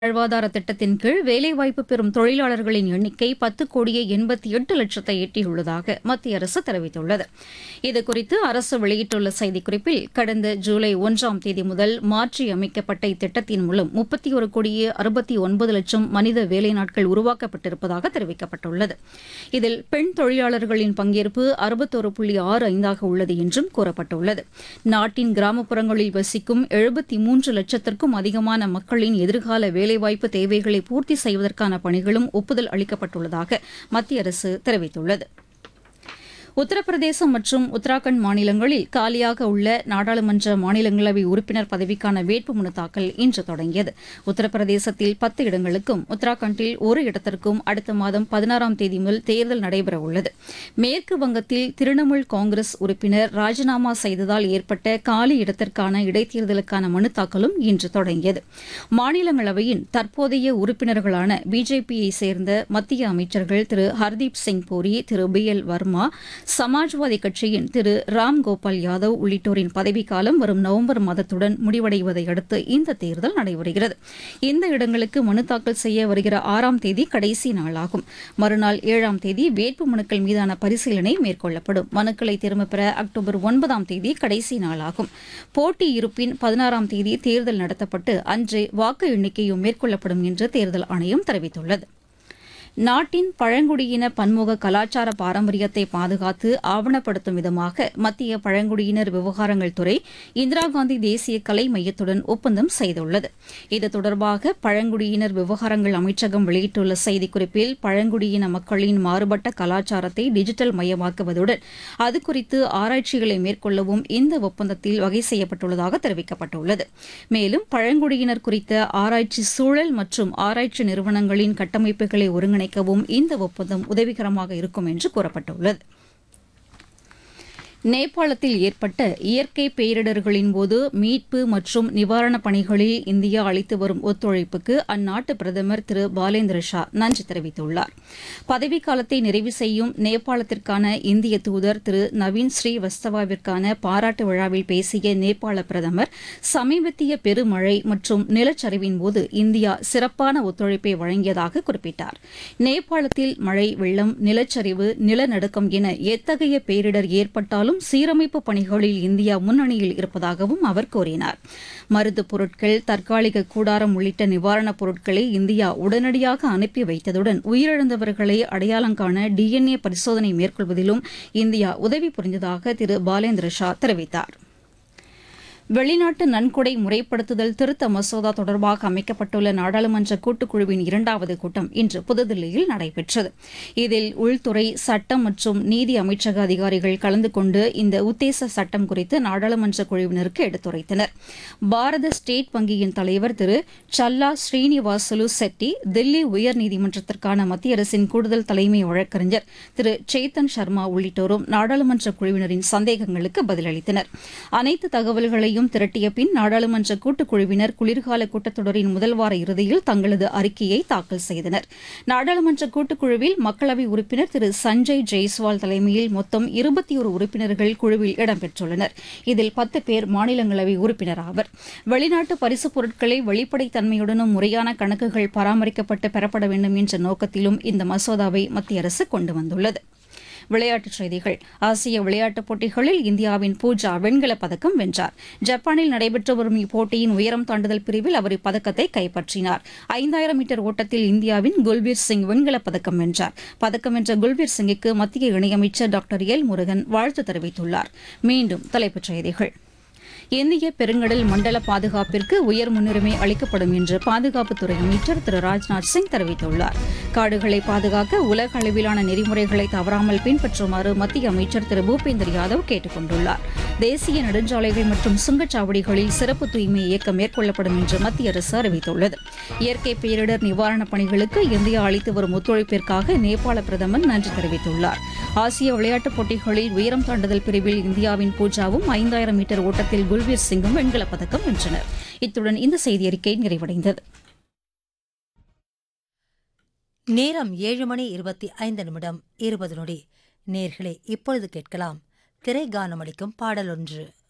வாழ்வாதார திட்டத்தின் கீழ் வேலைவாய்ப்பு பெறும் தொழிலாளர்களின் எண்ணிக்கை பத்து கோடியே எண்பத்தி எட்டு லட்சத்தை எட்டியுள்ளதாக மத்திய அரசு தெரிவித்துள்ளது இதுகுறித்து அரசு வெளியிட்டுள்ள செய்திக்குறிப்பில் கடந்த ஜூலை ஒன்றாம் தேதி முதல் மாற்றி அமைக்கப்பட்ட இத்திட்டத்தின் மூலம் முப்பத்தி ஒரு கோடியே அறுபத்தி ஒன்பது லட்சம் மனித வேலை நாட்கள் உருவாக்கப்பட்டிருப்பதாக தெரிவிக்கப்பட்டுள்ளது இதில் பெண் தொழிலாளர்களின் பங்கேற்பு அறுபத்தொரு புள்ளி ஆறு ஐந்தாக உள்ளது என்றும் கூறப்பட்டுள்ளது நாட்டின் கிராமப்புறங்களில் வசிக்கும் எழுபத்தி மூன்று லட்சத்திற்கும் அதிகமான மக்களின் எதிர்கால வேலைவாய்ப்பு தேவைகளை பூர்த்தி செய்வதற்கான பணிகளும் ஒப்புதல் அளிக்கப்பட்டுள்ளதாக மத்திய அரசு தெரிவித்துள்ளது உத்தரப்பிரதேசம் மற்றும் உத்தராகண்ட் மாநிலங்களில் காலியாக உள்ள நாடாளுமன்ற மாநிலங்களவை உறுப்பினர் பதவிக்கான வேட்புமனு தாக்கல் இன்று தொடங்கியது உத்தரப்பிரதேசத்தில் பத்து இடங்களுக்கும் உத்தராகண்டில் ஒரு இடத்திற்கும் அடுத்த மாதம் பதினாறாம் தேதி முதல் தேர்தல் நடைபெறவுள்ளது மேற்கு வங்கத்தில் திரிணாமுல் காங்கிரஸ் உறுப்பினர் ராஜினாமா செய்ததால் ஏற்பட்ட காலி இடத்திற்கான இடைத்தேர்தலுக்கான மனு தாக்கலும் இன்று தொடங்கியது மாநிலங்களவையின் தற்போதைய உறுப்பினர்களான பிஜேபியை சேர்ந்த மத்திய அமைச்சர்கள் திரு ஹர்தீப் சிங் பூரி திரு பி எல் வர்மா சமாஜ்வாதி கட்சியின் திரு ராம் கோபால் யாதவ் உள்ளிட்டோரின் பதவிக்காலம் வரும் நவம்பர் மாதத்துடன் முடிவடைவதை அடுத்து இந்த தேர்தல் நடைபெறுகிறது இந்த இடங்களுக்கு மனு தாக்கல் செய்ய வருகிற ஆறாம் தேதி கடைசி நாளாகும் மறுநாள் ஏழாம் தேதி வேட்பு மனுக்கள் மீதான பரிசீலனை மேற்கொள்ளப்படும் மனுக்களை திரும்பப் பெற அக்டோபர் ஒன்பதாம் தேதி கடைசி நாளாகும் போட்டி இருப்பின் பதினாறாம் தேதி தேர்தல் நடத்தப்பட்டு அன்றே வாக்கு எண்ணிக்கையும் மேற்கொள்ளப்படும் என்று தேர்தல் ஆணையம் தெரிவித்துள்ளது நாட்டின் பழங்குடியின பன்முக கலாச்சார பாரம்பரியத்தை பாதுகாத்து ஆவணப்படுத்தும் விதமாக மத்திய பழங்குடியினர் விவகாரங்கள் துறை இந்திரா காந்தி தேசிய கலை மையத்துடன் ஒப்பந்தம் செய்துள்ளது இது தொடர்பாக பழங்குடியினர் விவகாரங்கள் அமைச்சகம் வெளியிட்டுள்ள செய்திக்குறிப்பில் பழங்குடியின மக்களின் மாறுபட்ட கலாச்சாரத்தை டிஜிட்டல் மயமாக்குவதுடன் அது குறித்து ஆராய்ச்சிகளை மேற்கொள்ளவும் இந்த ஒப்பந்தத்தில் வகை செய்யப்பட்டுள்ளதாக தெரிவிக்கப்பட்டுள்ளது மேலும் பழங்குடியினர் குறித்த ஆராய்ச்சி சூழல் மற்றும் ஆராய்ச்சி நிறுவனங்களின் கட்டமைப்புகளை ஒருங்கிணைக்க ஒருங்கிணைக்கவும் இந்த ஒப்பந்தம் உதவிகரமாக இருக்கும் என்று கூறப்பட்டுள்ளது நேபாளத்தில் ஏற்பட்ட இயற்கை பேரிடர்களின் போது மீட்பு மற்றும் நிவாரணப் பணிகளில் இந்தியா அளித்து வரும் ஒத்துழைப்புக்கு அந்நாட்டு பிரதமர் திரு பாலேந்திர ஷா நன்றி தெரிவித்துள்ளார் பதவிக்காலத்தை நிறைவு செய்யும் நேபாளத்திற்கான இந்திய தூதர் திரு நவீன் ஸ்ரீவஸ்தவாவிற்கான பாராட்டு விழாவில் பேசிய நேபாள பிரதமர் சமீபத்திய பெருமழை மற்றும் நிலச்சரிவின் போது இந்தியா சிறப்பான ஒத்துழைப்பை வழங்கியதாக குறிப்பிட்டார் நேபாளத்தில் மழை வெள்ளம் நிலச்சரிவு நிலநடுக்கம் என எத்தகைய பேரிடர் ஏற்பட்டாலும் இருந்தாலும் சீரமைப்பு பணிகளில் இந்தியா முன்னணியில் இருப்பதாகவும் அவர் கூறினார் மருந்துப் பொருட்கள் தற்காலிக கூடாரம் உள்ளிட்ட நிவாரணப் பொருட்களை இந்தியா உடனடியாக அனுப்பி வைத்ததுடன் உயிரிழந்தவர்களை அடையாளம் காண டிஎன்ஏ பரிசோதனை மேற்கொள்வதிலும் இந்தியா உதவி புரிந்ததாக திரு பாலேந்திர ஷா தெரிவித்தாா் வெளிநாட்டு நன்கொடை முறைப்படுத்துதல் திருத்த மசோதா தொடர்பாக அமைக்கப்பட்டுள்ள நாடாளுமன்ற கூட்டுக்குழுவின் இரண்டாவது கூட்டம் இன்று புதுதில்லியில் நடைபெற்றது இதில் உள்துறை சட்டம் மற்றும் நீதி அமைச்சக அதிகாரிகள் கலந்து கொண்டு இந்த உத்தேச சட்டம் குறித்து நாடாளுமன்ற குழுவினருக்கு எடுத்துரைத்தனர் பாரத ஸ்டேட் வங்கியின் தலைவர் திரு சல்லா ஸ்ரீனிவாசலு செட்டி தில்லி உயர்நீதிமன்றத்திற்கான மத்திய அரசின் கூடுதல் தலைமை வழக்கறிஞர் திரு சேத்தன் சர்மா உள்ளிட்டோரும் நாடாளுமன்ற குழுவினரின் சந்தேகங்களுக்கு பதிலளித்தனர் அனைத்து தகவல்களையும் அனைத்தையும் திரட்டிய பின் நாடாளுமன்ற கூட்டுக்குழுவினர் குளிர்கால கூட்டத்தொடரின் முதல் வார இறுதியில் தங்களது அறிக்கையை தாக்கல் செய்தனர் நாடாளுமன்ற கூட்டுக்குழுவில் மக்களவை உறுப்பினர் திரு சஞ்சய் ஜெய்ஸ்வால் தலைமையில் மொத்தம் இருபத்தி ஒரு உறுப்பினர்கள் குழுவில் இடம்பெற்றுள்ளனர் இதில் பத்து பேர் மாநிலங்களவை உறுப்பினர் ஆவர் வெளிநாட்டு பரிசுப் பொருட்களை வெளிப்படைத்தன்மையுடனும் முறையான கணக்குகள் பராமரிக்கப்பட்டு பெறப்பட வேண்டும் என்ற நோக்கத்திலும் இந்த மசோதாவை மத்திய அரசு கொண்டு வந்துள்ளது விளையாட்டுச் செய்திகள் ஆசிய விளையாட்டுப் போட்டிகளில் இந்தியாவின் பூஜா வெண்கலப் பதக்கம் வென்றார் ஜப்பானில் நடைபெற்று வரும் இப்போட்டியின் உயரம் தாண்டுதல் பிரிவில் அவர் இப்பதக்கத்தை கைப்பற்றினார் ஐந்தாயிரம் மீட்டர் ஓட்டத்தில் இந்தியாவின் குல்பீர் சிங் வெண்கலப் பதக்கம் வென்றார் பதக்கம் வென்ற குல்பீர் சிங்குக்கு மத்திய இணையமைச்சர் டாக்டர் எல் முருகன் வாழ்த்து தெரிவித்துள்ளார் மீண்டும் தலைப்புச் செய்திகள் இந்திய பெருங்கடல் மண்டல பாதுகாப்பிற்கு உயர் முன்னுரிமை அளிக்கப்படும் என்று பாதுகாப்புத்துறை அமைச்சர் திரு ராஜ்நாத் சிங் தெரிவித்துள்ளார் காடுகளை பாதுகாக்க உலக அளவிலான நெறிமுறைகளை தவறாமல் பின்பற்றுமாறு மத்திய அமைச்சர் திரு பூபேந்தர் யாதவ் கேட்டுக் கொண்டுள்ளார் தேசிய நெடுஞ்சாலைகள் மற்றும் சுங்கச்சாவடிகளில் சிறப்பு தூய்மை இயக்கம் மேற்கொள்ளப்படும் என்று மத்திய அரசு அறிவித்துள்ளது இயற்கை பேரிடர் நிவாரணப் பணிகளுக்கு இந்தியா அளித்து வரும் ஒத்துழைப்பிற்காக நேபாள பிரதமர் நன்றி தெரிவித்துள்ளார் ஆசிய விளையாட்டுப் போட்டிகளில் உயரம் தாண்டுதல் பிரிவில் இந்தியாவின் பூஜாவும் ஐந்தாயிரம் மீட்டர் ஓட்டத்தில் குல்பீர் சிங்கும் வெண்கலப் பதக்கம் வென்றனர் இத்துடன் இந்த செய்தியறிக்கை நிறைவடைந்தது நேரம் ஏழு மணி இருபத்தி ஐந்து நிமிடம் இருபது நொடி நேர்களே இப்பொழுது கேட்கலாம் திரை கானமளிக்கும் பாடலொன்று